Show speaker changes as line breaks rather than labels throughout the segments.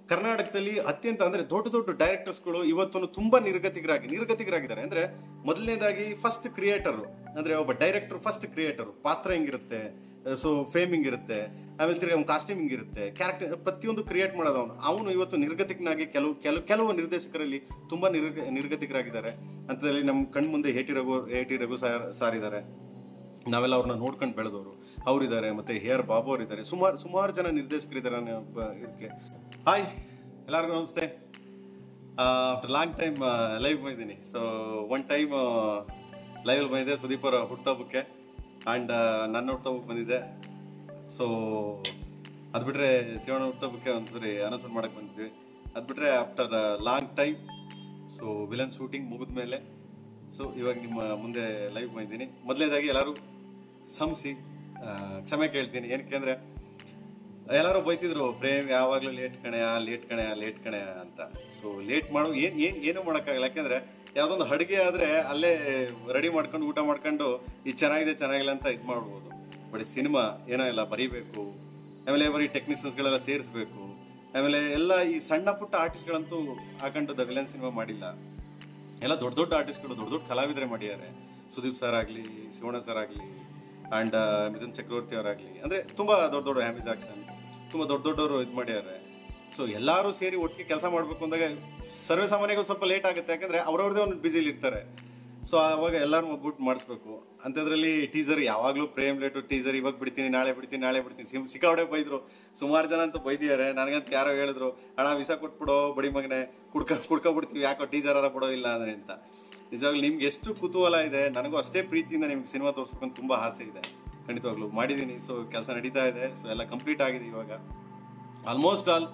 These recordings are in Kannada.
ಕರ್ನಾಟಕದಲ್ಲಿ ಅತ್ಯಂತ ಅಂದ್ರೆ ದೊಡ್ಡ ದೊಡ್ಡ ಡೈರೆಕ್ಟರ್ಸ್ಗಳು ಇವತ್ತು ತುಂಬಾ ನಿರ್ಗತಿಕರಾಗಿ ನಿರ್ಗತಿಕರಾಗಿದ್ದಾರೆ ಅಂದ್ರೆ ಮೊದಲನೇದಾಗಿ ಫಸ್ಟ್ ಕ್ರಿಯೇಟರ್ ಅಂದ್ರೆ ಒಬ್ಬ ಡೈರೆಕ್ಟರ್ ಫಸ್ಟ್ ಕ್ರಿಯೇಟರ್ ಪಾತ್ರ ಹೆಂಗಿರುತ್ತೆ ಸೊ ಫೇಮ್ ಹಿಂಗಿರುತ್ತೆ ಆಮೇಲೆ ತಿರ್ಗಿ ಅವ್ನ ಕಾಸ್ಟ್ಯೂಮ್ ಹಿಂಗಿರುತ್ತೆ ಕ್ಯಾರೆಕ್ಟರ್ ಪ್ರತಿಯೊಂದು ಕ್ರಿಯೇಟ್ ಮಾಡೋದು ಅವನು ಅವನು ಇವತ್ತು ನಿರ್ಗತಿಕನಾಗಿ ಕೆಲವು ಕೆಲವು ಕೆಲವು ನಿರ್ದೇಶಕರಲ್ಲಿ ತುಂಬಾ ನಿರ್ಗ ನಿರ್ಗತಿಕರಾಗಿದ್ದಾರೆ ಅಂತದಲ್ಲಿ ನಮ್ಮ ಕಣ್ ಮುಂದೆ ಹೇಟಿ ರಘು ಹೇಟಿ ರಘು ಸಾರ್ ಸಾರ್ ಇದ್ದಾರೆ ನಾವೆಲ್ಲ ಅವ್ರನ್ನ ನೋಡ್ಕೊಂಡು ಬೆಳೆದವರು ಅವರಿದ್ದಾರೆ ಮತ್ತೆ ಹೇರ್ ಬಾಬು ಅವರಿದ್ದಾರೆ ಸುಮಾರು ಸುಮಾರು ಜನ ನಿರ್ದೇಶಕರಿದ್ದಾರೆ ನಾನು ಒಬ್ಬ ಇದಕ್ಕೆ ಹಾಯ್ ಎಲ್ಲರಿಗೂ ನಮಸ್ತೆ ಆಫ್ಟರ್ ಲಾಂಗ್ ಟೈಮ್ ಲೈವ್ ಬಂದಿದ್ದೀನಿ ಸೊ ಒನ್ ಟೈಮ್ ಲೈವಲ್ಲಿ ಬಂದಿದ್ದೆ ಸುದೀಪ್ ಅವರ ಹುಟ್ಟುಹಬ್ಬಕ್ಕೆ ಆ್ಯಂಡ್ ನನ್ನ ಹುಟ್ಟುಹಬ್ಬಕ್ಕೆ ಬಂದಿದ್ದೆ ಸೊ ಅದು ಬಿಟ್ರೆ ಶಿವಣ್ಣ ಹುಟ್ಟುಹಬ್ಬಕ್ಕೆ ಒಂದ್ಸರಿ ಅನೌನ್ಸ್ಮೆಂಟ್ ಮಾಡಕ್ಕೆ ಬಂದಿದ್ವಿ ಅದು ಬಿಟ್ರೆ after long time so villain shooting ಮುಗಿದ ಮೇಲೆ ಸೊ ಇವಾಗ ನಿಮ್ಮ ಮುಂದೆ ಲೈವ್ ಬಂದಿದ್ದೀನಿ ಮೊದಲನೇದಾಗಿ ಎಲ್ಲರೂ ಸಂಸಿ ಕ್ಷಮೆ ಕೇಳ್ತೀನಿ ಏನಕ್ಕೆ ಅಂದ್ರೆ ಎಲ್ಲರೂ ಬೈತಿದ್ರು ಪ್ರೇಮ್ ಯಾವಾಗಲೂ ಲೇಟ್ ಕಣೆಯ ಲೇಟ್ ಕಣೆಯ ಲೇಟ್ ಕಣೆಯ ಅಂತ ಸೊ ಲೇಟ್ ಮಾಡೋ ಏನ್ ಏನ್ ಏನು ಮಾಡೋಕ್ಕಾಗಲ್ಲ ಯಾಕೆಂದ್ರೆ ಯಾವ್ದೊಂದು ಅಡುಗೆ ಆದ್ರೆ ಅಲ್ಲೇ ರೆಡಿ ಮಾಡ್ಕೊಂಡು ಊಟ ಮಾಡ್ಕೊಂಡು ಇದು ಚೆನ್ನಾಗಿದೆ ಚೆನ್ನಾಗಿಲ್ಲ ಅಂತ ಇದು ಮಾಡ್ಬೋದು ಬಟ್ ಸಿನಿಮಾ ಏನೋ ಇಲ್ಲ ಬರೀಬೇಕು ಆಮೇಲೆ ಬರೀ ಟೆಕ್ನಿಷಿಯನ್ಸ್ಗಳೆಲ್ಲ ಸೇರಿಸ್ಬೇಕು ಆಮೇಲೆ ಎಲ್ಲ ಈ ಸಣ್ಣ ಪುಟ್ಟ ಆರ್ಟಿಸ್ಟ್ಗಳಂತೂ ಹಾಕೊಂಡು ದ ವಿಲನ್ ಸಿನಿಮಾ ಮಾಡಿಲ್ಲ ಎಲ್ಲ ದೊಡ್ಡ ದೊಡ್ಡ ಆರ್ಟಿಸ್ಟ್ಗಳು ದೊಡ್ಡ ದೊಡ್ಡ ಕಲಾವಿದರೆ ಮಾಡಿದ್ದಾರೆ ಸುದೀಪ್ ಸರ್ ಆಗಲಿ ಶಿವಣ್ಣ ಸರ್ ಆಗಲಿ ಆ್ಯಂಡ್ ಮಿಥುನ್ ಚಕ್ರವರ್ತಿ ಅವರಾಗಲಿ ಅಂದರೆ ತುಂಬ ದೊಡ್ಡ ದೊಡ್ಡ ಹ್ಯಾಮಿ ಜಾಕ್ಸನ್ ತುಂಬ ದೊಡ್ಡ ದೊಡ್ಡವರು ಇದು ಮಾಡ್ಯಾರೆ ಸೊ ಎಲ್ಲರೂ ಸೇರಿ ಒಟ್ಟಿಗೆ ಕೆಲಸ ಮಾಡಬೇಕು ಅಂದಾಗ ಸರ್ವೇ ಸಾಮಾನ್ಯಗಳು ಸ್ವಲ್ಪ ಲೇಟ್ ಆಗುತ್ತೆ ಯಾಕಂದರೆ ಅವ್ರವ್ರದೇ ಒಂದು ಬ್ಯುಸಿಲಿ ಇರ್ತಾರೆ ಸೊ ಆವಾಗ ಎಲ್ಲರೂ ಒಗ್ಗೂಟ್ ಮಾಡಿಸ್ಬೇಕು ಅಂಥದ್ರಲ್ಲಿ ಟೀಸರ್ ಯಾವಾಗಲೂ ಪ್ರೇಮ್ ಲೇಟು ಟೀಸರ್ ಇವಾಗ ಬಿಡ್ತೀನಿ ನಾಳೆ ಬಿಡ್ತೀನಿ ನಾಳೆ ಬಿಡ್ತೀನಿ ಸಿಮ್ ಸಿಕ್ಕಾವಡೆ ಬೈದ್ರು ಸುಮಾರು ಜನ ಅಂತೂ ಬೈದಿದ್ದಾರೆ ನನಗಂತ ಯಾರೋ ಹೇಳಿದ್ರು ಹಣ ವಿಸಾ ಕೊಟ್ಬಿಡೋ ಬಡಿ ಮಗನೆ ಕುಡ್ಕ ಕುಡ್ಕೊಬಿಡ್ತೀವಿ ಯಾಕೋ ಟೀಸರ್ ಅರ ಬಿಡೋ ಇಲ್ಲ ಅಂದ್ರೆ ಅಂತ ನಿಜವಾಗ್ಲೂ ನಿಮ್ಗೆ ಎಷ್ಟು ಕುತೂಹಲ ಇದೆ ನನಗೂ ಅಷ್ಟೇ ಪ್ರೀತಿಯಿಂದ ನಿಮ್ಗೆ ಸಿನಿಮಾ ತೋರಿಸ್ಬೇಕಂತ ತುಂಬ ಆಸೆ ಇದೆ ಖಂಡಿತವಾಗ್ಲೂ ಮಾಡಿದ್ದೀನಿ ಸೊ ಕೆಲಸ ನಡೀತಾ ಇದೆ ಸೊ ಎಲ್ಲ ಕಂಪ್ಲೀಟ್ ಆಗಿದೆ ಇವಾಗ ಆಲ್ಮೋಸ್ಟ್ ಆಲ್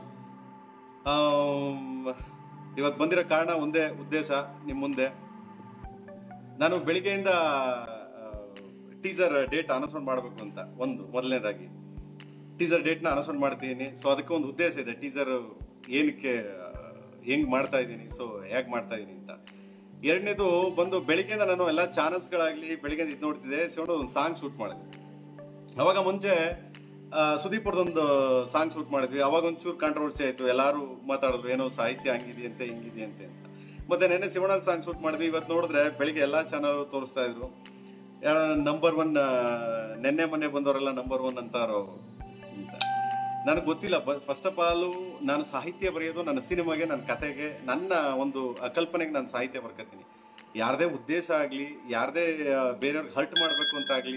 ಇವತ್ತು ಬಂದಿರೋ ಕಾರಣ ಒಂದೇ ಉದ್ದೇಶ ನಿಮ್ಮ ಮುಂದೆ ನಾನು ಬೆಳಿಗ್ಗೆಯಿಂದ ಟೀಸರ್ ಡೇಟ್ ಅನೌನ್ಸ್ಮೆಂಟ್ ಮಾಡಬೇಕು ಅಂತ ಒಂದು ಮೊದಲನೇದಾಗಿ ಟೀಸರ್ ಡೇಟ್ನ ಅನೌನ್ಸ್ಮೆಂಟ್ ಮಾಡ್ತೀನಿ ಸೊ ಅದಕ್ಕೆ ಒಂದು ಉದ್ದೇಶ ಇದೆ ಟೀಸರ್ ಏನಕ್ಕೆ ಹೆಂಗ್ ಮಾಡ್ತಾ ಇದ್ದೀನಿ ಸೊ ಹೇಗೆ ಮಾಡ್ತಾ ಇದ್ದೀನಿ ಅಂತ ಎರಡನೇದು ಬಂದು ಬೆಳಿಗ್ಗೆಯಿಂದ ನಾನು ಎಲ್ಲ ಚಾನಲ್ಸ್ಗಳಾಗಲಿ ಬೆಳಿಗ್ಗೆ ಇದು ನೋಡ್ತಿದ್ದೆ ಶಿವಣ್ಣ ಒಂದು ಸಾಂಗ್ ಶೂಟ್ ಮಾಡಿದೆ ಅವಾಗ ಮುಂಚೆ ಆ, ಸುದೀಪ್ ಅವ್ರದ್ದೊಂದು ಸಾಂಗ್ ಶೂಟ್ ಮಾಡಿದ್ವಿ ಅವಾಗ ಒಂಚೂರು ಕಾಂಟ್ರವರ್ಸಿ ಆಯ್ತು ಎಲ್ಲರೂ ಮಾತಾಡಿದ್ರು ಏನೋ ಸಾಹಿತ್ಯ ಹಂಗಿದೆಯಂತೆ ಹಿಂಗಿದೆಯಂತೆ ಅಂತ ಮತ್ತೆ ನೆನ್ನೆ ಶಿವಣ್ಣ ಸಾಂಗ್ ಶೂಟ್ ಮಾಡಿದ್ವಿ ಇವತ್ತು ನೋಡಿದ್ರೆ ಬೆಳಿಗ್ಗೆ ಎಲ್ಲಾ ಚಾನಲ್ ತೋರಿಸ್ತಾ ಇದ್ರು ಯಾರ ನಂಬರ್ ಒನ್ ನೆನ್ನೆ ಮೊನ್ನೆ ಬಂದವರೆಲ್ಲ ನಂಬರ್ ಒನ್ ಅಂತಾರೋ ಅಂತ ನನಗೆ ಗೊತ್ತಿಲ್ಲ ಫಸ್ಟ್ ಆಫ್ ಆಲ್ ನಾನು ಸಾಹಿತ್ಯ ಬರೆಯೋದು ನನ್ನ ಸಿನಿಮಾಗೆ ನನ್ನ ಕತೆಗೆ ನನ್ನ ಒಂದು ಆ ಕಲ್ಪನೆಗೆ ನಾನು ಸಾಹಿತ್ಯ ಬರ್ಕತೀನಿ ಯಾರದೇ ಉದ್ದೇಶ ಆಗಲಿ ಯಾರದೇ ಬೇರೆಯವ್ರಿಗೆ ಹರ್ಟ್ ಮಾಡಬೇಕು ಅಂತ ಆಗಲಿ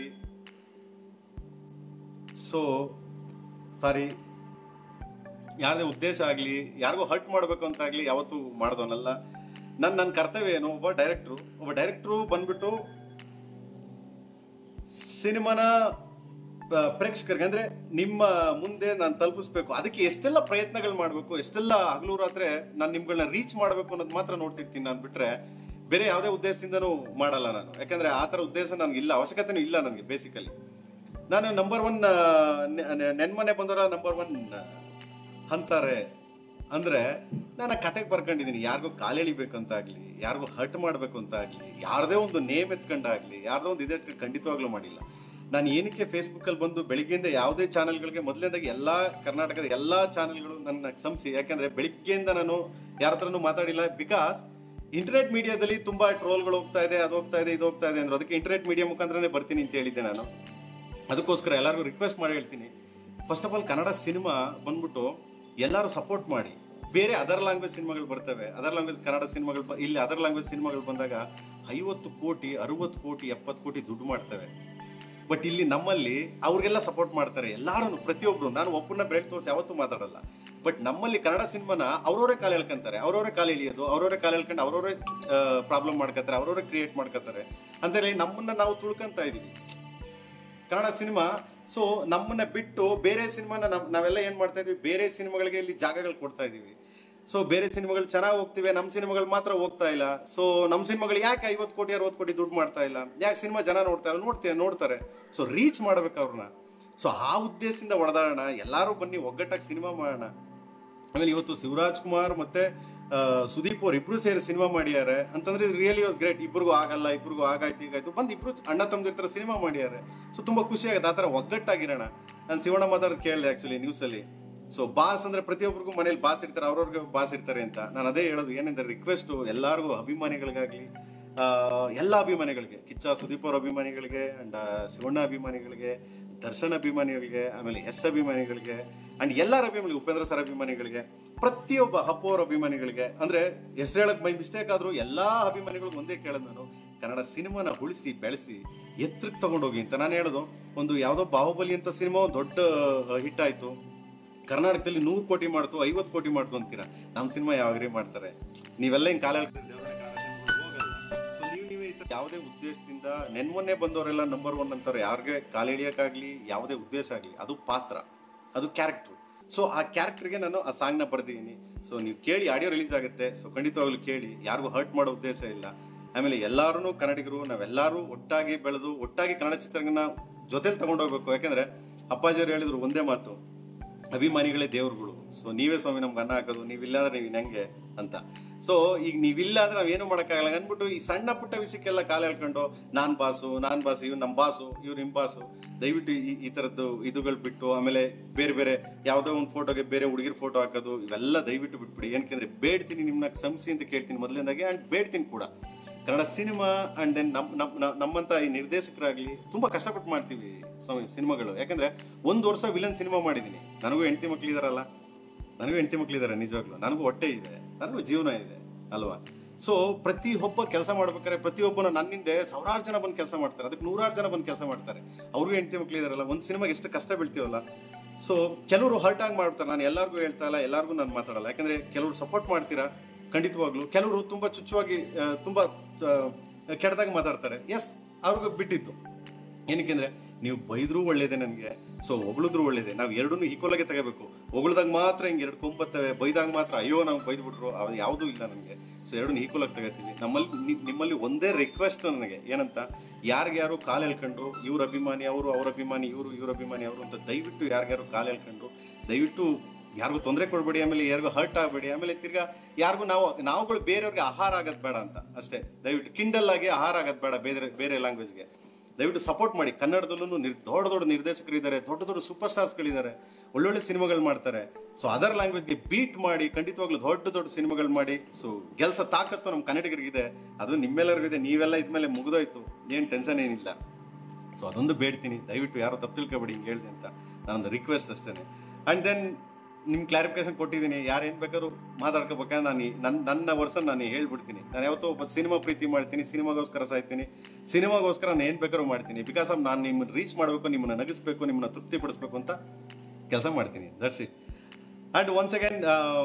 ಸೊ ಸಾರಿ ಯಾರದೇ ಉದ್ದೇಶ ಆಗಲಿ ಯಾರಿಗೂ ಹರ್ಟ್ ಮಾಡಬೇಕು ಅಂತ ಆಗಲಿ ಯಾವತ್ತೂ ಮಾಡ್ದವನಲ್ಲ ನನ್ನ ನನ್ನ ಕರ್ತವ್ಯ ಏನು ಒಬ್ಬ ಡೈರೆಕ್ಟ್ರು ಒಬ್ಬ ಡೈರೆಕ್ಟ್ರು ಬಂದ್ಬಿಟ್ಟು ಸಿನಿಮಾನ ಆ, ಪ್ರೇಕ್ಷಕರಿಗೆ ಅಂದ್ರೆ ನಿಮ್ಮ ಮುಂದೆ ನಾನು ತಲುಪಿಸ್ಬೇಕು ಅದಕ್ಕೆ ಎಷ್ಟೆಲ್ಲ ಪ್ರಯತ್ನಗಳು ಮಾಡಬೇಕು ಎಷ್ಟೆಲ್ಲ ಹಗಲು ರಾತ್ರಿ ನಾನು ನಿಮ್ಗಳನ್ನ ರೀಚ್ ಮಾಡಬೇಕು ಅನ್ನೋದು ಮಾತ್ರ ನೋಡ್ತಿರ್ತೀನಿ ನಾನು ಬಿಟ್ರೆ ಬೇರೆ ಯಾವುದೇ ಉದ್ದೇಶದಿಂದನೂ ಮಾಡಲ್ಲ ನಾನು ಯಾಕಂದ್ರೆ ಆ ಥರ ಉದ್ದೇಶ ನನಗೆ ಇಲ್ಲ ಅವಶ್ಯಕತೆನೂ ಇಲ್ಲ ನನಗೆ ಬೇಸಿಕಲಿ ನಾನು ನಂಬರ್ ಒನ್ ನೆನ್ಮನೆ ಬಂದವರ ನಂಬರ್ ಒನ್ ಅಂತಾರೆ ಅಂದ್ರೆ ನಾನು ಆ ಕತೆಗೆ ಬರ್ಕೊಂಡಿದ್ದೀನಿ ಯಾರಿಗೂ ಕಾಲೆಳಿಬೇಕಂತ ಆಗ್ಲಿ ಯಾರಿಗೂ ಹರ್ಟ್ ಮಾಡ್ಬೇಕು ಅಂತ ಆಗ್ಲಿ ಯಾರದೇ ಒಂದು ನೇಮ್ ಎತ್ಕೊಂಡಾಗ್ಲಿ ಯಾರ್ದೋ ಒಂದು ಇದೆ ಖಂಡಿತವಾಗ್ಲೂ ಮಾಡಿಲ್ಲ ನಾನು ಏನಕ್ಕೆ ಫೇಸ್ಬುಕ್ಕಲ್ಲಿ ಬಂದು ಬೆಳಿಗ್ಗೆಯಿಂದ ಯಾವುದೇ ಚಾನಲ್ಗಳಿಗೆ ಮೊದಲನೇದಾಗಿ ಎಲ್ಲ ಕರ್ನಾಟಕದ ಎಲ್ಲ ಚಾನಲ್ಗಳು ನನ್ನ ಸಂಸಿ ಯಾಕಂದ್ರೆ ಬೆಳಿಗ್ಗೆಯಿಂದ ನಾನು ಯಾರ ಹತ್ರನೂ ಮಾತಾಡಿಲ್ಲ ಬಿಕಾಸ್ ಇಂಟರ್ನೆಟ್ ಮೀಡಿಯಾದಲ್ಲಿ ತುಂಬಾ ಟ್ರೋಲ್ಗಳು ಹೋಗ್ತಾ ಇದೆ ಅದು ಹೋಗ್ತಾ ಇದೆ ಇದು ಹೋಗ್ತಾ ಇದೆ ಅಂದ್ರೆ ಅದಕ್ಕೆ ಇಂಟರ್ನೆಟ್ ಮೀಡಿಯಾ ಮುಖಾಂತರನೇ ಬರ್ತೀನಿ ಅಂತ ಹೇಳಿದ್ದೆ ನಾನು ಅದಕ್ಕೋಸ್ಕರ ಎಲ್ಲರಿಗೂ ರಿಕ್ವೆಸ್ಟ್ ಮಾಡಿ ಹೇಳ್ತೀನಿ first of all Kannada cinema ಬಂದ್ಬಿಟ್ಟು ಎಲ್ಲರೂ ಸಪೋರ್ಟ್ ಮಾಡಿ ಬೇರೆ ಅದರ್ ಲ್ಯಾಂಗ್ವೇಜ್ ಸಿನಿಮಾಗಳು ಬರ್ತವೆ ಅದರ್ ಲ್ಯಾಂಗ್ವೇಜ್ ಕನ್ನಡ ಸಿನಿಮಾಗಳು ಬ- ಇಲ್ಲಿ ಅದರ್ ಲ್ಯಾಂಗ್ವೇಜ್ ಸಿನಿಮಾಗಳು ಬಂದಾಗ ಐವತ್ತು ಕೋಟಿ ಅರವತ್ತು ಕೋಟಿ ಎಪ್ಪತ್ತು ಕೋಟಿ ದುಡ್ಡು ಮಾಡ್ತವೆ ಬಟ್ ಇಲ್ಲಿ ನಮ್ಮಲ್ಲಿ ಅವ್ರಿಗೆಲ್ಲ ಸಪೋರ್ಟ್ ಮಾಡ್ತಾರೆ ಎಲ್ಲಾರು ಪ್ರತಿಯೊಬ್ರು ನಾನು ಒಬ್ಬನ ಬೆಳಗ್ಗೆ ತೋರಿಸಿ ಯಾವತ್ತೂ ಮಾತಾಡಲ್ಲ ಬಟ್ ನಮ್ಮಲ್ಲಿ ಕನ್ನಡ ಸಿನಿಮಾನ ಅವ್ರವರೇ ಕಾಲು ಎಳ್ಕೊಂತಾರೆ ಅವ್ರವರೇ ಕಾಲು ಎಳಿಯೋದು ಅವ್ರವರೇ ಕಾಲು ಎಳ್ಕೊಂಡು ಅವ್ರವರೇ ಪ್ರಾಬ್ಲಮ್ ಮಾಡ್ಕೊತಾರೆ ಅವ್ರವರೇ ಕ್ರಿಯೇಟ್ ಮಾಡ್ಕೊತಾರೆ ಅಂತೇಳಿ ನಮ್ಮನ್ನ ನಾವು ತುಳ್ಕೊಂತ ಇದೀವಿ ಕನ್ನಡ ಸಿನಿಮಾ ಸೊ ನಮ್ಮನ್ನ ಬಿಟ್ಟು ಬೇರೆ ಸಿನಿಮಾನ ನಾವ್- ನಾವೆಲ್ಲ ಏನ್ ಮಾಡ್ತಾ ಇದೀವಿ ಬೇರೆ ಸಿನಿಮಾಗಳಿಗೆ ಇಲ್ಲಿ ಜಾಗಗಳು ಕೊಡ್ತಾ ಇದೀವಿ ಸೊ ಬೇರೆ ಸಿನಿಮಾಗಳು ಚೆನ್ನಾಗಿ ಹೋಗ್ತಿವೆ ನಮ್ಮ ಸಿನಿಮಾಗಳು ಮಾತ್ರ ಹೋಗ್ತಾ ಇಲ್ಲ ಸೊ ನಮ್ಮ ಸಿನಿಮಾಗಳು ಯಾಕೆ ಐವತ್ತು ಕೋಟಿ ಅರವತ್ತು ಕೋಟಿ ದುಡ್ಡು ಮಾಡ್ತಾ ಇಲ್ಲ ಯಾಕೆ ಸಿನಿಮಾ ಜನ ನೋಡ್ತಾ ಇಲ್ಲ ನೋಡ್ತೀವಿ ನೋಡ್ತಾರೆ ಸೊ ರೀಚ್ ಮಾಡ್ಬೇಕು ಅವ್ರನ್ನ ಸೊ ಆ ಉದ್ದೇಶದಿಂದ ಹೊಡೆದಾಡೋಣ ಎಲ್ಲರೂ ಬನ್ನಿ ಒಗ್ಗಟ್ಟಾಗಿ ಸಿನಿಮಾ ಮಾಡೋಣ ಆಮೇಲೆ ಇವತ್ತು ಶಿವರಾಜ್ ಕುಮಾರ್ ಮತ್ತೆ ಆ, ಸುದೀಪ್ ಅವ್ರು ಇಬ್ರು ಸೇರಿ ಸಿನಿಮಾ ಮಾಡಿದ್ದಾರೆ ಅಂತಂದ್ರೆ ರಿಯಲಿ ವಾಸ್ ಗ್ರೇಟ್ ಇಬ್ರಿಗೂ ಆಗಲ್ಲ ಇಬ್ರಿಗೂ ಆಗಾಯ್ತು ಈಗಾಯ್ತು ಬಂದು ಇಬ್ರು ಅಣ್ಣ ತಮ್ಮದಿರ್ತರ ಸಿನಿಮಾ ಮಾಡಿದ್ದಾರೆ ಸೊ ತುಂಬಾ ಖುಷಿ ಆಗುತ್ತೆ ಆ ಥರ ಒಗ್ಗಟ್ಟಾಗಿರೋಣ ನಾನು ಶಿವಣ್ಣ ಮಾತಾಡೋದು ಕೇಳಿದೆ ಆಕ್ಚುಲಿ ನ್ಯೂಸಲ್ಲಿ ಸೊ ಬಾಸ್ ಅಂದ್ರೆ ಪ್ರತಿಯೊಬ್ಬರಿಗೂ ಮನೇಲಿ ಬಾಸ್ ಇರ್ತಾರೆ ಅವ್ರವ್ರಿಗೆ ಬಾಸ್ ಇರ್ತಾರೆ ಅಂತ ನಾನು ಅದೇ ಹೇಳೋದು ಏನಂದ್ರೆ ರಿಕ್ವೆಸ್ಟ್ ಎಲ್ಲರಿಗೂ ಅಭಿಮಾನಿಗಳಿಗಾಗ್ಲಿ ಆ, ಎಲ್ಲ ಅಭಿಮಾನಿಗಳಿಗೆ ಕಿಚ್ಚ ಸುದೀಪ್ ಅವ್ರ ಅಭಿಮಾನಿಗಳಿಗೆ ಅಂಡ್ ಶಿವಣ್ಣ ಅಭಿಮಾನಿಗಳಿಗೆ ದರ್ಶನ್ ಅಭಿಮಾನಿಗಳಿಗೆ ಆಮೇಲೆ ಯಶ್ ಅಭಿಮಾನಿಗಳಿಗೆ ಅಂಡ್ ಎಲ್ಲರ ಅಭಿಮಾನಿಗಳಿಗೆ ಉಪೇಂದ್ರ ಸರ್ ಅಭಿಮಾನಿಗಳಿಗೆ ಪ್ರತಿಯೊಬ್ಬ ಹಪ್ಪು ಅವ್ರ ಅಭಿಮಾನಿಗಳಿಗೆ ಅಂದ್ರೆ ಹೆಸರು ಹೇಳಕ್ ಬೈ ಮಿಸ್ಟೇಕ್ ಆದ್ರೂ ಎಲ್ಲಾ ಅಭಿಮಾನಿಗಳಿಗೆ ಒಂದೇ ಕೇಳೋದು ನಾನು ಕನ್ನಡ ಸಿನಿಮಾನ ಉಳಿಸಿ ಬೆಳೆಸಿ ಎತ್ತರಕ್ಕೆ ತಗೊಂಡೋಗಿ ಅಂತ ನಾನು ಹೇಳೋದು ಒಂದು ಯಾವುದೋ ಬಾಹುಬಲಿ ಅಂತ ಸಿನಿಮಾ ಒಂದು ದೊಡ್ಡ ಹಿಟ್ ಆಯ್ತು ಕರ್ನಾಟಕದಲ್ಲಿ ನೂರು ಕೋಟಿ ಮಾಡ್ತು ಐವತ್ತು ಕೋಟಿ ಮಾಡ್ತು ಅಂತೀರಾ ನಮ್ಮ ಸಿನಿಮಾ ಯಾವಾಗ್ರಿ ಮಾಡ್ತಾರೆ ನೀವೆಲ್ಲ ಹಿಂಗ್ ಕಾಲ ಯಾವುದೇ ಉದ್ದೇಶದಿಂದ ನೆನ್ಮೊನ್ನೆ ಬಂದವರೆಲ್ಲ ನಂಬರ್ ಒನ್ ಅಂತಾರೆ ಯಾರಿಗೆ ಕಾಲೆಳಿಯಕ್ಕಾಗ್ಲಿ ಯಾವುದೇ ಉದ್ದೇಶ ಆಗಲಿ ಅದು ಪಾತ್ರ ಅದು ಕ್ಯಾರೆಕ್ಟರ್ ಸೊ ಆ ಕ್ಯಾರೆಕ್ಟರ್ಗೆ ನಾನು ಆ ಸಾಂಗ್ನ ಬರ್ದಿದ್ದೀನಿ ಸೊ ನೀವು ಕೇಳಿ ಆಡಿಯೋ ರಿಲೀಸ್ ಆಗುತ್ತೆ ಸೊ ಖಂಡಿತವಾಗ್ಲೂ ಕೇಳಿ ಯಾರಿಗೂ ಹರ್ಟ್ ಮಾಡೋ ಉದ್ದೇಶ ಇಲ್ಲ ಆಮೇಲೆ ಎಲ್ಲಾರು ಕನ್ನಡಿಗರು ನಾವೆಲ್ಲರೂ ಒಟ್ಟಾಗಿ ಬೆಳೆದು ಒಟ್ಟಾಗಿ ಕನ್ನಡ ಚಿತ್ರರಂಗನ ಜೊತೆಲಿ ತಗೊಂಡೋಗ್ಬೇಕು ಯಾಕಂದ್ರೆ ಅಪ್ಪಾಜಿಯವರು ಹೇಳಿದ್ರು ಒಂದೇ ಮಾತು ಅಭಿಮಾನಿಗಳೇ ದೇವ್ರುಗಳು ಸೊ ನೀವೇ ಸ್ವಾಮಿ ನಮ್ಗೆ ಅನ್ನ ಹಾಕೋದು ನೀವಿಲ್ಲ ಅಂದ್ರೆ ನೀವು ಹೆಂಗೆ ಅಂತ ಸೊ ಈಗ ನೀವಿಲ್ಲ ಅಂದ್ರೆ ನಾವೇನು ಮಾಡೋಕ್ಕಾಗಲ್ಲ ಅಂದ್ಬಿಟ್ಟು ಈ ಸಣ್ಣ ಪುಟ್ಟ ವಿಷಯಕ್ಕೆಲ್ಲ ಕಾಲ ಹೇಳ್ಕೊಂಡು ನಾನ್ ಬಾಸು ನಾನ್ ಬಾಸು ಇವ್ ನಮ್ಮ ಬಾಸು ಇವ್ರು ನಿಮ್ ಬಾಸು ದಯವಿಟ್ಟು ಈ ಈ ಥರದ್ದು ಇದುಗಳು ಬಿಟ್ಟು ಆಮೇಲೆ ಬೇರೆ ಬೇರೆ ಯಾವುದೋ ಒಂದು ಫೋಟೋಗೆ ಬೇರೆ ಹುಡುಗಿರ್ ಫೋಟೋ ಹಾಕೋದು ಇವೆಲ್ಲ ದಯವಿಟ್ಟು ಬಿಟ್ಬಿಡಿ ಏನಕ್ಕೆ ಬೇಡ್ತೀನಿ ನಿಮ್ಮನ್ನ ಕ್ಷಮಿಸಿ ಅಂತ ಕೇಳ್ತೀನಿ ಮೊದಲಿಂದಾಗೆ ಅಂಡ್ ಬೇಡ್ತೀನಿ ಕೂಡ ಕನ್ನಡ ಸಿನಿಮಾ ಅಂಡ್ ದೆನ್ ನಮ್ ನಮ್ ನ- ನಮ್ಮಂತ ಈ ನಿರ್ದೇಶಕರಾಗ್ಲಿ ತುಂಬಾ ಕಷ್ಟಪಟ್ಟು ಮಾಡ್ತೀವಿ ಸ್ವಾಮಿ ಸಿನಿಮಾಗಳು ಯಾಕಂದ್ರೆ ಒಂದು ವರ್ಷ ವಿಲನ್ ಸಿನಿಮಾ ಮಾಡಿದೀನಿ ನನಗೂ ಹೆಂಡತಿ ಮಕ್ಳು ಇದಾರಲ್ಲ ನನಗೂ ಹೆಂಡತಿ ಮಕ್ಳು ಇದಾರೆ ನಿಜವಾಗ್ಲೂ ನನಗೂ ಹೊಟ್ಟೆ ಇದೆ ನನಗೂ ಜೀವನ ಇದೆ ಅಲ್ವಾ ಸೊ ಪ್ರತಿ ಒಬ್ಬ ಕೆಲಸ ಮಾಡ್ಬೇಕಾದ್ರೆ ಪ್ರತಿಯೊಬ್ಬನ ನನ್ನಿಂದೆ ಸಾವಿರಾರು ಜನ ಬಂದು ಕೆಲಸ ಮಾಡ್ತಾರೆ ಅದಕ್ಕೆ ನೂರಾರು ಜನ ಬಂದು ಕೆಲಸ ಮಾಡ್ತಾರೆ ಅವ್ರಿಗೂ ಹೆಂಡತಿ ಮಕ್ಳು ಇದಾರಲ್ಲ ಒಂದು ಸಿನಿಮಾಗೆ ಎಷ್ಟು ಕಷ್ಟ ಬೀಳ್ತೀವಲ್ಲ ಸೊ ಕೆಲವರು ಹರ್ಟ್ ಆಗಿ ಮಾಡ್ತಾರೆ ನಾನು ಎಲ್ಲರಿಗೂ ಹೇಳ್ತಾ ಇಲ್ಲ ಎಲ್ಲರಿಗೂ ನಾನು ಮಾತಾಡಲ್ಲ ಯಾಕಂದ್ರೆ ಕೆಲವರು ಸಪೋರ್ಟ್ ಮಾಡ್ತೀರಾ ಖಂಡಿತವಾಗ್ಲು ಕೆಲವರು ತುಂಬಾ ಚುಚ್ಚುವಾಗಿ ಆ, ತುಂಬಾ ಆ, ಕೆಟ್ಟದಾಗಿ ಮಾತಾಡ್ತಾರೆ ಎಸ್ ಅವ್ರಿಗೆ ಬಿಟ್ಟಿತ್ತು ಏನಕ್ಕೆ ಅಂದ್ರೆ ನೀವು ಬೈದ್ರೂ ಒಳ್ಳೇದೇ ನನಗೆ ಸೊ ಹೊಗಳಿದ್ರು ಒಳ್ಳೇದೇ ನಾವು ಎರಡನ್ನೂ ಈಕ್ವಲ್ ಆಗಿ ತಗೋಬೇಕು ಹೊಗಳ್ದಾಗ ಮಾತ್ರ ಹಿಂಗೆ ಎರಡು ಕೊಂಬತ್ತವೆ ಬೈದಾಗ ಮಾತ್ರ ಅಯ್ಯೋ ನಾವು ಬೈದ್ಬಿಟ್ರು ಅದು ಯಾವುದೂ ಇಲ್ಲ ನನಗೆ ಸೊ ಎರಡನ್ನೂ ಈಕ್ವಲ್ ಆಗಿ ತಗೋತೀವಿ ನಮ್ಮಲ್ಲಿ ನಿ- ನಿಮ್ಮಲ್ಲಿ ಒಂದೇ ರಿಕ್ವೆಸ್ಟ್ ನನಗೆ ಏನಂತ ಯಾರಿಗ್ಯಾರು ಕಾಲು ಎಳ್ಕೊಂಡು ಇವ್ರ ಅಭಿಮಾನಿ ಅವರು ಅವ್ರ ಅಭಿಮಾನಿ ಇವರು ಇವ್ರ ಅಭಿಮಾನಿ ಅವರು ಅಂತ ದಯವಿಟ್ಟು ಯಾರಿಗ್ಯಾರು ಕಾಲು ಎಳ್ಕೊಂಡು ದಯವಿಟ್ಟು ಯಾರಿಗೂ ತೊಂದರೆ ಕೊಡಬೇಡಿ ಆಮೇಲೆ ಯಾರಿಗೂ ಹರ್ಟ್ ಆಗಬೇಡಿ ಆಮೇಲೆ ತಿರ್ಗಾ ಯಾರಿಗೂ ನಾವು ನಾವುಗಳು ಬೇರೆಯವ್ರಿಗೆ ಆಹಾರ ಆಗೋದು ಬೇಡ ಅಂತ ಅಷ್ಟೇ ದಯವಿಟ್ಟು ಕಿಂಡಲ್ ಆಗಿ ಆಹಾರ ಆಗೋದು ಬೇಡ ಬೇರೆ ಬೇರೆ ಲ್ಯಾಂಗ್ವೇಜ್ಗೆ ದಯವಿಟ್ಟು ಸಪೋರ್ಟ್ ಮಾಡಿ ಕನ್ನಡದಲ್ಲೂ ನಿರ್ ದೊಡ್ಡ ದೊಡ್ಡ ನಿರ್ದೇಶಕರಿದ್ದಾರೆ ದೊಡ್ಡ ದೊಡ್ಡ ಸೂಪರ್ ಸ್ಟಾರ್ಸ್ಗಳಿದ್ದಾರೆ ಒಳ್ಳೊಳ್ಳೆ ಸಿನಿಮಾಗಳು ಮಾಡ್ತಾರೆ ಸೊ ಅದರ್ ಲ್ಯಾಂಗ್ವೇಜ್ಗೆ ಬೀಟ್ ಮಾಡಿ ಖಂಡಿತವಾಗ್ಲೂ ದೊಡ್ಡ ದೊಡ್ಡ ಸಿನಿಮಾಗಳು ಮಾಡಿ ಸೊ ಕೆಲಸ ತಾಕತ್ತು ನಮ್ಮ ಕನ್ನಡಿಗರಿಗಿದೆ ಅದು ನಿಮ್ಮೆಲ್ಲರಿಗೂ ಇದೆ ನೀವೆಲ್ಲ ಇದ್ಮೇಲೆ ಮುಗಿದೋಯ್ತು ಏನು ಟೆನ್ಷನ್ ಏನಿಲ್ಲ ಸೊ ಅದೊಂದು ಬೇಡ್ತೀನಿ ದಯವಿಟ್ಟು ಯಾರು ತಪ್ಪು ತಿಳ್ಕೊಬೇಡಿ ಹಿಂಗೆ ಹೇಳಿದೆ ಅಂತ ನಾನೊಂದು ರಿಕ್ವೆಸ್ಟ್ ಅಷ್ಟೇ ಆ್ಯಂಡ್ ದೆನ್ ನಿಮ್ ಕ್ಲಾರಿಫಿಕೇಶನ್ ಕೊಟ್ಟಿದ್ದೀನಿ ಯಾರು ಏನ್ ಬೇಕಾದ್ರೂ ಮಾತಾಡ್ಕೋಬೇಕಾದ್ರೆ ನಾನು ಈ- ನನ್ನ ನನ್ನ ವರ್ಷ ನಾನು ಹೇಳ್ಬಿಡ್ತೀನಿ ನಾನು ಯಾವತ್ತೋ ಒಬ್ಬ ಸಿನಿಮಾ ಪ್ರೀತಿ ಮಾಡ್ತೀನಿ ಸಿನಿಮಾಗೋಸ್ಕರ ಸಾಯ್ತೀನಿ ಸಿನಿಮಾಗೋಸ್ಕರ ನಾನು ಏನ್ ಬೇಕಾದ್ರೂ ಮಾಡ್ತೀನಿ ಬಿಕಾಸ್ ಆಫ್ ನಾನು ನಿಮ್ಮನ್ನ ರೀಚ್ ಮಾಡಬೇಕು ನಿಮ್ಮನ್ನ ನಗಿಸ್ಬೇಕು ನಿಮ್ಮನ್ನ ತೃಪ್ತಿಪಡಿಸ್ಬೇಕು ಅಂತ ಕೆಲಸ ಮಾಡ್ತೀನಿ that's it and once again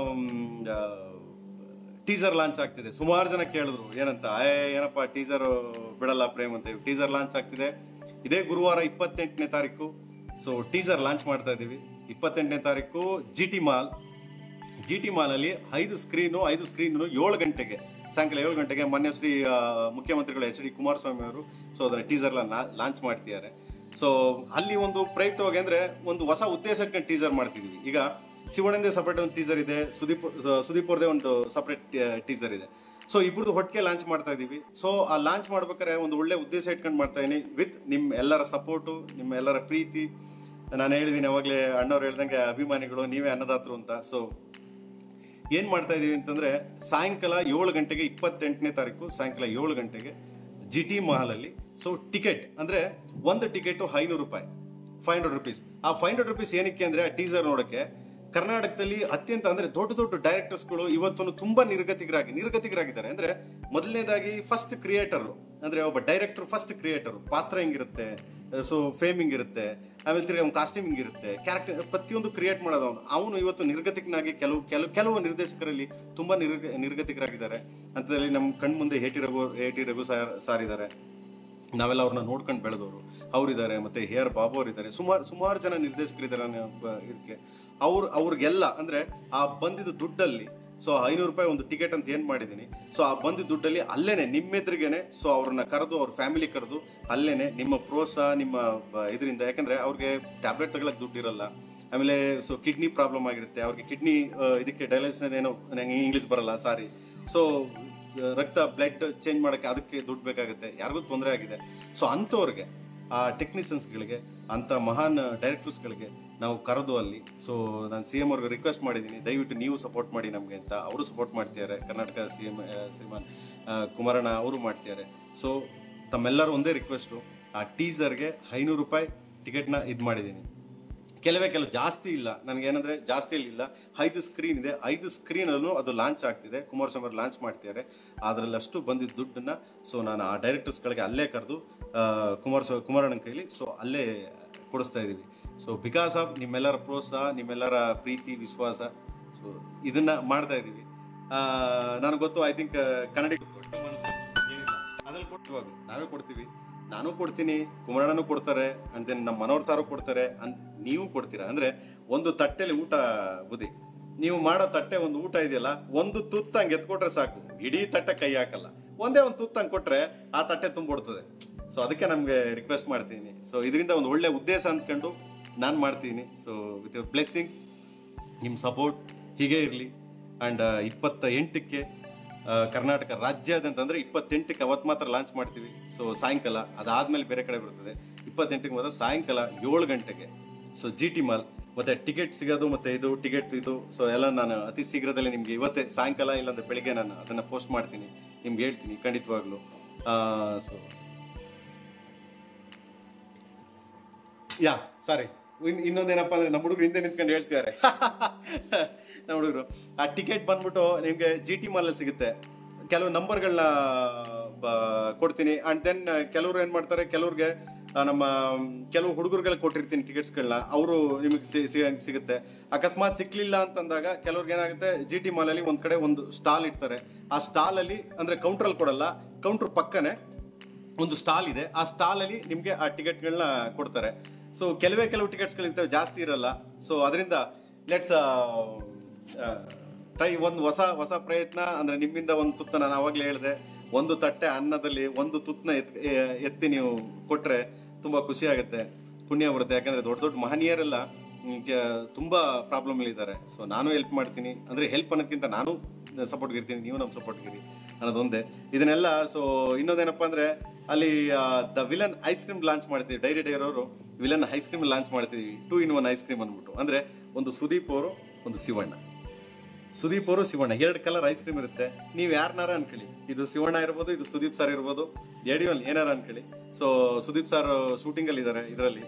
teaser launch ಆಗ್ತಿದೆ ಸುಮಾರು ಜನ ಕೇಳಿದ್ರು ಏನಂತ ಏ ಏನಪ್ಪ ಟೀಸರ್ ಬಿಡಲ್ಲ ಪ್ರೇಮ್ ಅಂತ ಟೀಸರ್ ಲಾಂಚ್ ಆಗ್ತಿದೆ ಇದೇ ಗುರುವಾರ ಇಪ್ಪತ್ತೆಂಟನೇ ತಾರೀಕು ಸೊ ಟೀಸರ್ ಲಾಂಚ್ ಮಾಡ್ತಾ ಇದ್ದೀವಿ ಇಪ್ಪತ್ತೆಂಟನೇ ತಾರೀಕು G T mall G T ಮಾಲಲ್ಲಿ ಐದು ಸ್ಕ್ರೀನು ಐದು ಸ್ಕ್ರೀನು ಏಳು ಗಂಟೆಗೆ ಸಾಯಂಕಾಲ ಏಳು ಗಂಟೆಗೆ ಮೊನ್ನೆ ಶ್ರೀ ಆ, ಮುಖ್ಯಮಂತ್ರಿಗಳು ಎಚ್ ಡಿ ಕುಮಾರಸ್ವಾಮಿ ಅವರು ಸೊ ಅದರ ಟೀಸರ್ ಲಾಂಚ್ ಮಾಡ್ತಿದ್ದಾರೆ ಸೊ ಅಲ್ಲಿ ಒಂದು ಪ್ರಯುಕ್ತವಾಗಿ ಅಂದ್ರೆ ಒಂದು ಹೊಸ ಉದ್ದೇಶ ಇಟ್ಕೊಂಡು ಟೀಸರ್ ಮಾಡ್ತಿದೀವಿ ಈಗ ಶಿವಣ್ಣಂದೇ ಸಪರೇಟ್ ಒಂದು ಟೀಸರ್ ಇದೆ ಸುದೀಪ್ ಸುದೀಪ್ ಅವ್ರದೇ ಒಂದು ಸಪರೇಟ್ ಟೀಸರ್ ಇದೆ ಸೊ ಇಬ್ರದ್ದು ಹೊಟ್ಟಿಗೆ ಲಾಂಚ್ ಮಾಡ್ತಾ ಇದೀವಿ ಸೊ ಆ ಲಾಂಚ್ ಮಾಡ್ಬೇಕಾದ್ರೆ ಒಂದು ಒಳ್ಳೆ ಉದ್ದೇಶ ಇಟ್ಕೊಂಡು ಮಾಡ್ತಾ ಇದೀನಿ ವಿತ್ ನಿಮ್ಮ ಎಲ್ಲರ ಸಪೋರ್ಟು ನಿಮ್ಮ ಎಲ್ಲರ ಪ್ರೀತಿ ನಾನು ಹೇಳಿದ್ದೀನಿ ಅವಾಗಲೇ ಅಣ್ಣವ್ರು ಹೇಳ್ದಂಗೆ ಅಭಿಮಾನಿಗಳು ನೀವೇ ಅನ್ನದಾತರು ಅಂತ ಸೊ ಏನ್ ಮಾಡ್ತಾ ಇದೀವಿ ಅಂತಂದ್ರೆ ಸಾಯಂಕಾಲ ಏಳು ಗಂಟೆಗೆ ಇಪ್ಪತ್ತೆಂಟನೇ ತಾರೀಕು ಸಾಯಂಕಾಲ ಏಳು ಗಂಟೆಗೆ ಜಿ ಟಿ ಮಹಲಲ್ಲಿ ಸೊ ಟಿಕೆಟ್ ಅಂದ್ರೆ ಒಂದು ಟಿಕೆಟ್ ಐನೂರು ರೂಪಾಯಿ ಫೈವ್ ಹಂಡ್ರೆಡ್ ರುಪೀಸ್ ಆ ಫೈವ್ ಹಂಡ್ರೆಡ್ ರುಪೀಸ್ ಏನಕ್ಕೆ ಅಂದ್ರೆ ಟೀಸರ್ ನೋಡಕ್ಕೆ ಕರ್ನಾಟಕದಲ್ಲಿ ಅತ್ಯಂತ ಅಂದ್ರೆ ದೊಡ್ಡ ದೊಡ್ಡ ಡೈರೆಕ್ಟರ್ಸ್ಗಳು ಇವತ್ತು ತುಂಬಾ ನಿರ್ಗತಿಕರಾಗಿ ನಿರ್ಗತಿಕರಾಗಿದ್ದಾರೆ ಅಂದ್ರೆ ಮೊದಲನೇದಾಗಿ ಫಸ್ಟ್ ಕ್ರಿಯೇಟರ್ ಅಂದ್ರೆ ಒಬ್ಬ ಡೈರೆಕ್ಟರ್ ಫಸ್ಟ್ ಕ್ರಿಯೇಟರ್ ಪಾತ್ರ ಹೆಂಗಿರುತ್ತೆ ಸೊ ಫೇಮಿಂಗ್ ಇರುತ್ತೆ ಆಮೇಲೆ ತಿರ್ಗಿ ಅವ್ನ ಕಾಸ್ಟ್ಯೂಮಿಂಗ್ ಇರುತ್ತೆ ಕ್ಯಾರೆಕ್ಟರ್ ಪ್ರತಿಯೊಂದು ಕ್ರಿಯೇಟ್ ಮಾಡೋದು ಅವನು ಅವನು ಇವತ್ತು ನಿರ್ಗತಿಕನಾಗಿ ಕೆಲವು ಕೆಲವು ಕೆಲವು ನಿರ್ದೇಶಕರಲ್ಲಿ ತುಂಬಾ ನಿರ್ಗ ನಿರ್ಗತಿಕರಾಗಿದ್ದಾರೆ ಅಂತದಲ್ಲಿ ನಮ್ಮ ಕಣ್ಮುಂದೆ ಹೇಟಿ ರಘು ಹೇಟಿ ರಘು ಸಾರ್ ಸಾರಿದ್ದಾರೆ ನಾವೆಲ್ಲ ಅವ್ರನ್ನ ನೋಡ್ಕೊಂಡು ಬೆಳೆದವರು ಅವರಿದ್ದಾರೆ ಮತ್ತೆ ಹೇರ್ ಬಾಬು ಅವರಿದ್ದಾರೆ ಸುಮಾರು ಸುಮಾರು ಜನ ನಿರ್ದೇಶಕರಿದ್ದಾರೆ ಅನ್ನೋ ಒಬ್ಬ ಇದಕ್ಕೆ ಅವ್ರು ಅವ್ರಿಗೆಲ್ಲ ಅಂದ್ರೆ ಆ ಬಂದಿದ್ದ ದುಡ್ಡಲ್ಲಿ ಸೊ ಐನೂರು ರೂಪಾಯಿ ಒಂದು ಟಿಕೆಟ್ ಅಂತ ಏನ್ ಮಾಡಿದೀನಿ ಸೊ ಆ ಬಂದಿದ್ದ ದುಡ್ಡಲ್ಲಿ ಅಲ್ಲೇನೆ ನಿಮ್ಮೆದ್ರಿಗೇನೆ ಸೊ ಅವ್ರನ್ನ ಕರೆದು ಅವ್ರ ಫ್ಯಾಮಿಲಿ ಕರೆದು ಅಲ್ಲೇನೆ ನಿಮ್ಮ ಪ್ರೋತ್ಸಾಹ ನಿಮ್ಮ ಬ- ಇದರಿಂದ ಯಾಕಂದ್ರೆ ಅವ್ರಿಗೆ ಟ್ಯಾಬ್ಲೆಟ್ ತಗೊಳಕ್ ದುಡ್ಡು ಇರಲ್ಲ ಆಮೇಲೆ ಸೊ ಕಿಡ್ನಿ ಪ್ರಾಬ್ಲಮ್ ಆಗಿರುತ್ತೆ ಅವ್ರಿಗೆ ಕಿಡ್ನಿ ಇದಕ್ಕೆ ಡೈಲೈಸನ್ ಏನೋ ನಂಗೆ ಇಂಗ್ಲಿಷ್ ಬರಲ್ಲ ಸಾರಿ ಸೊ ರಕ್ತ ಬ್ಲಡ್ ಚೇಂಜ್ ಮಾಡಕ್ಕೆ ಅದಕ್ಕೆ ದುಡ್ಡು ಬೇಕಾಗುತ್ತೆ ಯಾರಿಗೂ ತೊಂದರೆ ಆಗಿದೆ ಸೊ ಅಂಥವ್ರಿಗೆ ಆ ಟೆಕ್ನಿಷಿಯನ್ಸ್ಗಳಿಗೆ ಅಂಥ ಮಹಾನ್ ಡೈರೆಕ್ಟರ್ಸ್ಗಳಿಗೆ ನಾವು ಕರೆದು ಅಲ್ಲಿ ಸೊ ನಾನು ಸಿ ಎಂ ಅವ್ರಿಗೆ ರಿಕ್ವೆಸ್ಟ್ ಮಾಡಿದ್ದೀನಿ ದಯವಿಟ್ಟು ನೀವು ಸಪೋರ್ಟ್ ಮಾಡಿ ನಮಗೆ ಅಂತ ಅವರು ಸಪೋರ್ಟ್ ಮಾಡ್ತಿದ್ದಾರೆ ಕರ್ನಾಟಕ ಸಿ ಎಂ ಶ್ರೀಮಾನ್ ಆ, ಕುಮಾರಣ್ಣ ಅವರು ಮಾಡ್ತಿದ್ದಾರೆ ಸೊ ತಮ್ಮೆಲ್ಲರೂ ಒಂದೇ ರಿಕ್ವೆಸ್ಟು ಆ ಟೀಸರ್ಗೆ ಐನೂರು ರೂಪಾಯಿ ಟಿಕೆಟ್ನ ಇದು ಮಾಡಿದ್ದೀನಿ ಕೆಲವೇ ಕೆಲವು ಜಾಸ್ತಿ ಇಲ್ಲ ನನಗೇನಂದ್ರೆ ಜಾಸ್ತಿ ಇಲ್ಲ ಐದು ಸ್ಕ್ರೀನ್ ಇದೆ ಐದು ಸ್ಕ್ರೀನಲ್ಲೂ ಅದು ಲಾಂಚ್ ಆಗ್ತಿದೆ ಕುಮಾರಸ್ವಾಮಿ ಅವರು ಲಾಂಚ್ ಮಾಡ್ತಿದ್ದಾರೆ ಅದರಲ್ಲಿ ಅಷ್ಟು ಬಂದಿದ್ದ ದುಡ್ಡನ್ನ ಸೊ ನಾನು ಆ ಡೈರೆಕ್ಟರ್ಸ್ಗಳಿಗೆ ಅಲ್ಲೇ ಕರೆದು ಕುಮಾರಸ್ವಾಮಿ ಕುಮಾರಣ್ಣನ ಕೈಲಿ ಸೊ ಅಲ್ಲೇ ಕೊಡಿಸ್ತಾ ಇದ್ದೀವಿ ಸೊ ಬಿಕಾಸ್ ಆಫ್ ನಿಮ್ಮೆಲ್ಲರ ಪ್ರೋತ್ಸಾಹ ನಿಮ್ಮೆಲ್ಲರ ಪ್ರೀತಿ ವಿಶ್ವಾಸ ಸೊ ಇದನ್ನ ಮಾಡ್ತಾ ಇದ್ದೀವಿ ನನಗೆ ಗೊತ್ತು ಐ ಥಿಂಕ್ ಕನ್ನಡ ದೊಡ್ಡ ಮನಸ್ಸು ಏನಿಲ್ಲ ಅದ್ರಲ್ಲಿ ಕೊಟ್ಟುವಾಗ ನಾವೇ ಕೊಡ್ತೀವಿ ನಾನು ಕೊಡ್ತೀನಿ ಕುಮಾರಣ್ಣನೂ ಕೊಡ್ತಾರೆ ಅಂಡ್ ದೆನ್ ನಮ್ಮ ಮನೋರ್ ಸಾರು ಕೊಡ್ತಾರೆ ಅನ್ ನೀವು ಕೊಡ್ತೀರಾ ಅಂದ್ರೆ ಒಂದು ತಟ್ಟೆಲಿ ಊಟ ಬುದಿ ನೀವು ಮಾಡೋ ತಟ್ಟೆ ಒಂದು ಊಟ ಇದೆಯಲ್ಲ ಒಂದು ತುತ್ತು ಹಂಗೆ ಎತ್ಕೊಟ್ರೆ ಸಾಕು ಇಡೀ ತಟ್ಟೆ ಕೈ ಹಾಕಲ್ಲ ಒಂದೇ ಒಂದು ತುತ್ತು ಹಂಗೆ ಕೊಟ್ರೆ ಆ ತಟ್ಟೆ ತುಂಬಿಡ್ತದೆ ಸೊ ಅದಕ್ಕೆ ನಮಗೆ ರಿಕ್ವೆಸ್ಟ್ ಮಾಡ್ತೀನಿ ಸೊ ಇದರಿಂದ ಒಂದು ಒಳ್ಳೆ ಉದ್ದೇಶ ಅಂದ್ಕೊಂಡು ನಾನು ಮಾಡ್ತೀನಿ ಸೊ ವಿತ್ ಯುವರ್ ಬ್ಲೆಸ್ಸಿಂಗ್ಸ್ ನಿಮ್ಮ ಸಪೋರ್ಟ್ ಹೀಗೆ ಇರಲಿ ಆ್ಯಂಡ್ ಇಪ್ಪತ್ತ ಎಂಟಕ್ಕೆ ಆ, ಕರ್ನಾಟಕ ರಾಜ್ಯಾದ್ಯಂತ ಅಂದರೆ ಇಪ್ಪತ್ತೆಂಟಕ್ಕೆ ಅವತ್ತು ಮಾತ್ರ ಲಾಂಚ್ ಮಾಡ್ತೀವಿ ಸೊ ಸಾಯಂಕಾಲ ಅದಾದಮೇಲೆ ಬೇರೆ ಕಡೆ ಬರ್ತದೆ ಇಪ್ಪತ್ತೆಂಟಕ್ಕೆ ಮಾತ್ರ ಸಾಯಂಕಾಲ ಏಳು ಗಂಟೆಗೆ ಸೊ ಜಿ ಟಿ ಮಾಲ್ ಮತ್ತೆ ಟಿಕೆಟ್ ಸಿಗೋದು ಮತ್ತೆ ಇದು ಟಿಕೆಟ್ ಇದು ಸೊ ಎಲ್ಲ ನಾನು ಅತಿ ಶೀಘ್ರದಲ್ಲೇ ನಿಮಗೆ ಇವತ್ತೇ ಸಾಯಂಕಾಲ ಇಲ್ಲಾಂದ್ರೆ ಬೆಳಿಗ್ಗೆ ನಾನು ಅದನ್ನು ಪೋಸ್ಟ್ ಮಾಡ್ತೀನಿ ನಿಮ್ಗೆ ಹೇಳ್ತೀನಿ ಖಂಡಿತವಾಗ್ಲೂ ಸೊ ಯಾ ಸಾರಿ ಇನ್ನೊಂದೇನಪ್ಪ ಅಂದ್ರೆ ನಮ್ಮ ಹುಡುಗರು ಹಿಂದೆ ನಿಂತ್ಕೊಂಡು ಹೇಳ್ತಿದ್ದಾರೆ ನಮ್ಮ ಹುಡುಗರು ಆ ಟಿಕೆಟ್ ಬಂದ್ಬಿಟ್ಟು ನಿಮ್ಗೆ ಜಿ ಟಿ ಮಾಲ್ ಸಿಗುತ್ತೆ ಕೆಲವು ನಂಬರ್ಗಳನ್ನ ಕೊಡ್ತೀನಿ ಅಂಡ್ ದೆನ್ ಕೆಲವರು ಏನ್ ಮಾಡ್ತಾರೆ ಕೆಲವ್ರಿಗೆ ಆ, ನಮ್ಮ ಕೆಲವು ಹುಡುಗರುಗಳಿಗೆ ಕೊಟ್ಟಿರ್ತೀನಿ ಟಿಕೆಟ್ಸ್ಗಳನ್ನ ಅವರು ನಿಮಗೆ ಸಿಗುತ್ತೆ ಅಕಸ್ಮಾತ್ ಸಿಕ್ಲಿಲ್ಲ ಅಂತಂದಾಗ ಕೆಲವ್ರಿಗೆ ಏನಾಗುತ್ತೆ ಜಿ ಟಿ ಮಾಲಲ್ಲಿ ಒಂದ್ ಕಡೆ ಒಂದು ಸ್ಟಾಲ್ ಇಡ್ತಾರೆ ಆ ಸ್ಟಾಲ್ ಅಲ್ಲಿ ಅಂದ್ರೆ ಕೌಂಟ್ರಲ್ಲಿ ಕೊಡಲ್ಲ ಕೌಂಟರ್ ಪಕ್ಕನೆ ಒಂದು ಸ್ಟಾಲ್ ಇದೆ ಆ ಸ್ಟಾಲ್ ಅಲ್ಲಿ ನಿಮ್ಗೆ ಆ ಟಿಕೆಟ್ಗಳನ್ನ ಕೊಡ್ತಾರೆ ಸೊ ಕೆಲವೇ ಕೆಲವು ಟಿಕೆಟ್ಸ್ಗಳು ಇರ್ತವೆ ಜಾಸ್ತಿ ಇರಲ್ಲ ಸೊ ಅದರಿಂದ ಲೆಟ್ಸ್ ಟ್ರೈ ಒಂದು ಹೊಸ ಹೊಸ ಪ್ರಯತ್ನ ಅಂದ್ರೆ ನಿಮ್ಮಿಂದ ಒಂದು ತುತ್ತ ನಾನು ಅವಾಗಲೇ ಹೇಳಿದೆ ಒಂದು ತಟ್ಟೆ ಅನ್ನದಲ್ಲಿ ಒಂದು ತುತ್ತನ ಎತ್ ಎ- ಎತ್ತಿ ನೀವು ಕೊಟ್ರೆ ತುಂಬಾ ಖುಷಿ ಆಗುತ್ತೆ ಪುಣ್ಯ ಬರುತ್ತೆ ಯಾಕಂದ್ರೆ ದೊಡ್ಡ ದೊಡ್ಡ ಮಹನೀಯರೆಲ್ಲ ಹ್ಮ್, ಕೆ- ತುಂಬಾ ಪ್ರಾಬ್ಲಮ್ ಇದ್ದಾರೆ ಸೊ ನಾನು ಹೆಲ್ಪ್ ಮಾಡ್ತೀನಿ ಅಂದ್ರೆ ಹೆಲ್ಪ್ ಅನ್ನೋದಕ್ಕಿಂತ ನಾನು ಸಪೋರ್ಟ್ ಇರ್ತೀನಿ ನೀವು ನಮ್ಮ ಸಪೋರ್ಟ್ ಇರಿ ಅನ್ನೋದೊಂದೇ ಇದನ್ನೆಲ್ಲ ಸೊ ಇನ್ನೊಂದೇನಪ್ಪ ಅಂದ್ರೆ ಅಲ್ಲಿ the villain ice cream launch ಮಾಡ್ತೀವಿ ಡೈರಿ ಡೈರ್ ಅವರು ವಿಲನ್ ಐಸ್ ಕ್ರೀಮ್ ಲಾಂಚ್ ಮಾಡ್ತಿದೀವಿ two in one ice cream ಅಂದ್ಬಿಟ್ಟು ಅಂದ್ರೆ ಒಂದು ಸುದೀಪ್ ಅವರು ಒಂದು ಶಿವಣ್ಣ ಸುದೀಪ್ ಅವರು ಶಿವಣ್ಣ ಎರಡು ಕಲರ್ ಐಸ್ ಕ್ರೀಮ್ ಇರುತ್ತೆ ನೀವು ಯಾರನ್ನಾರ ಅನ್ಕೊಳ್ಳಿ ಇದು ಶಿವಣ್ಣ ಇರ್ಬೋದು ಇದು ಸುದೀಪ್ ಸರ್ ಇರ್ಬೋದು ಎಡಿವಲ್ ಏನಾರ ಅನ್ಕೊಳ್ಳಿ ಸೊ ಸುದೀಪ್ ಸರ್ ಶೂಟಿಂಗ್ ಅಲ್ಲಿ ಇದ್ದಾರೆ ಇದರಲ್ಲಿ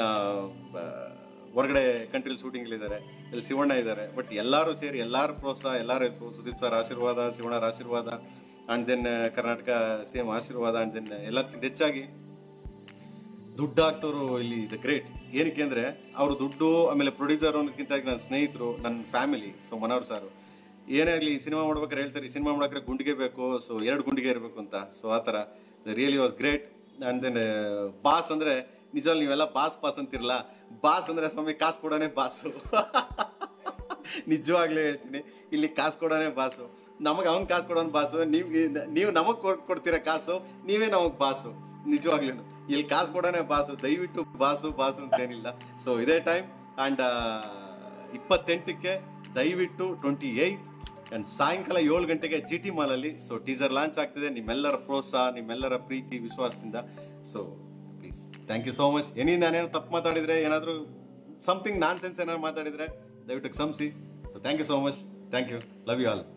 ಹೊರಗಡೆ ಕಂಟ್ರಿಲಿ ಶೂಟಿಂಗ್ ಇದ್ದಾರೆ ಇಲ್ಲಿ ಶಿವಣ್ಣ ಇದ್ದಾರೆ ಬಟ್ ಎಲ್ಲರೂ ಸೇರಿ ಎಲ್ಲಾರ ಪ್ರೋತ್ಸಾಹ ಎಲ್ಲಾರು help, ಸುದೀಪ್ ಸರ್ ಆಶೀರ್ವಾದ ಶಿವಣ್ಣರ ಆಶೀರ್ವಾದ ಅಂಡ್ ದೆನ್ ಕರ್ನಾಟಕ ಸೇಮ್ ಆಶೀರ್ವಾದ ಅಂಡ್ ದೆನ್ ಎಲ್ಲಕ್ಕಿಂತ ಹೆಚ್ಚಾಗಿ ದುಡ್ಡು ಹಾಕ್ತವ್ರು ಇಲ್ಲಿ ದ ಗ್ರೇಟ್ ಏನಕ್ಕೆ ಅಂದ್ರೆ ಅವರು ದುಡ್ಡು ಆಮೇಲೆ ಪ್ರೊಡ್ಯೂಸರ್ ಅನ್ನೋದಕ್ಕಿಂತ ನನ್ನ ಸ್ನೇಹಿತರು ನನ್ನ ಫ್ಯಾಮಿಲಿ ಸೊ ಮನೋಹರ್ ಸಾರು ಏನೇ ಆಗಲಿ ಸಿನಿಮಾ ಮಾಡ್ಬೇಕಾದ್ರೆ ಹೇಳ್ತಾರೆ ಸಿನಿಮಾ ಮಾಡ್ಬೇಕಾದ್ರೆ ಗುಂಡಿಗೆ ಬೇಕು ಸೊ ಎರಡು ಗುಂಡಿಗೆ ಇರಬೇಕು ಅಂತ ಸೊ ಆ ಥರ really was great and then boss ಅಂದ್ರೆ ನಿಜವಾಗ್ಲೂ ನೀವೆಲ್ಲ ಬಾಸ್ ಪಾಸ್ ಅಂತಿರಲ್ಲ ಬಾಸ್ ಅಂದ್ರೆ ಸ್ವಾಮಿ ಕಾಸು ಕೊಡೋನೆ ಬಾಸು ನಿಜವಾಗ್ಲೂ ಹೇಳ್ತೀನಿ ಇಲ್ಲಿ ಕಾಸು ಕೊಡೋನೆ ಬಾಸು ನಮಗೆ ಅವ್ನ್ ಕಾಸು ಕೊಡೋನ್ ಬಾಸು ನೀವು ನೀವು ನಮಗ್ ಕೊಡ್ತೀರಾ ಕಾಸು ನೀವೇ ನಮಗ್ ಬಾಸು ನಿಜವಾಗ್ಲೂ ಇಲ್ಲಿ ಕಾಸು ಕೊಡೋನೆ ಬಾಸು ದಯವಿಟ್ಟು ಬಾಸು ಬಾಸು ಅಂತೇನಿಲ್ಲ ಸೊ ಇದೇ ಟೈಮ್ ಅಂಡ್ ಇಪ್ಪತ್ತೆಂಟಕ್ಕೆ ದಯವಿಟ್ಟು ಟ್ವೆಂಟಿ ಏಯ್ತ್ ಅಂಡ್ ಸಾಯಂಕಾಲ ಏಳು ಗಂಟೆಗೆ ಜಿ ಟಿ ಮಾಲಲ್ಲಿ ಸೊ ಟೀಸರ್ ಲಾಂಚ್ ಆಗ್ತಿದೆ ನಿಮ್ಮೆಲ್ಲರ ಪ್ರೋತ್ಸಾಹ ನಿಮ್ಮೆಲ್ಲರ ಪ್ರೀತಿ ವಿಶ್ವಾಸದಿಂದ so please thank you so much any ನಾನೇನು ತಪ್ಪು ಮಾತಾಡಿದ್ರೆ ಏನಾದರೂ ಸಮಥಿಂಗ್ ನಾನ್ ಸೆನ್ಸ್ ಏನಾದ್ರು ಮಾತಾಡಿದ್ರೆ ದಯವಿಟ್ಟು ಕ್ಷಮಿಸಿ so thank you so much thank you love you all